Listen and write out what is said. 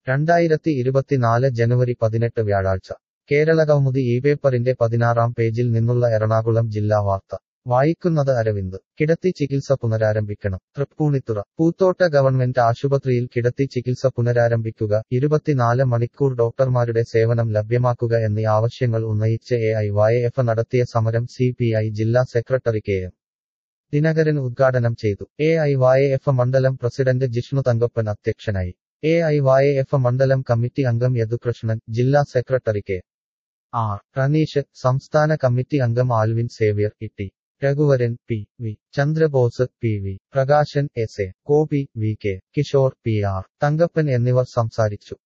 രണ്ടായിരത്തി ഇരുപത്തിനാല് ജനുവരി പതിനെട്ട് വ്യാഴാഴ്ച കേരള കൗമുദി ഈ പേപ്പറിന്റെ പതിനാറാം പേജിൽ നിന്നുള്ള എറണാകുളം ജില്ലാ വാർത്ത വായിക്കുന്നത് അരവിന്ദ് കിടത്തി ചികിത്സ പുനരാരംഭിക്കണം തൃപ്പൂണിത്തുറ പൂത്തോട്ട ഗവൺമെന്റ് ആശുപത്രിയിൽ കിടത്തി ചികിത്സ പുനരാരംഭിക്കുക ഇരുപത്തിനാല് മണിക്കൂർ ഡോക്ടർമാരുടെ സേവനം ലഭ്യമാക്കുക എന്നീ ആവശ്യങ്ങൾ ഉന്നയിച്ച് എ ഐ വൈ എഫ് നടത്തിയ സമരം സി പി ഐ ജില്ലാ സെക്രട്ടറി കെ എം ദിനകരൻ ഉദ്ഘാടനം ചെയ്തു എ ഐ വൈ എഫ് മണ്ഡലം പ്രസിഡന്റ് ജിഷ്ണു തങ്കപ്പൻ അധ്യക്ഷനായി എ ഐ വൈ എഫ് മണ്ഡലം കമ്മിറ്റി അംഗം യദുകൃഷ്ണൻ ജില്ലാ സെക്രട്ടറി കെ ആർ റനീഷ് സംസ്ഥാന കമ്മിറ്റി അംഗം Alvin Xavier Itty Raghuvaran P V Chandrabose P V Prakashan S A Gopi V K Kishore P R Thankappan എന്നിവർ സംസാരിച്ചു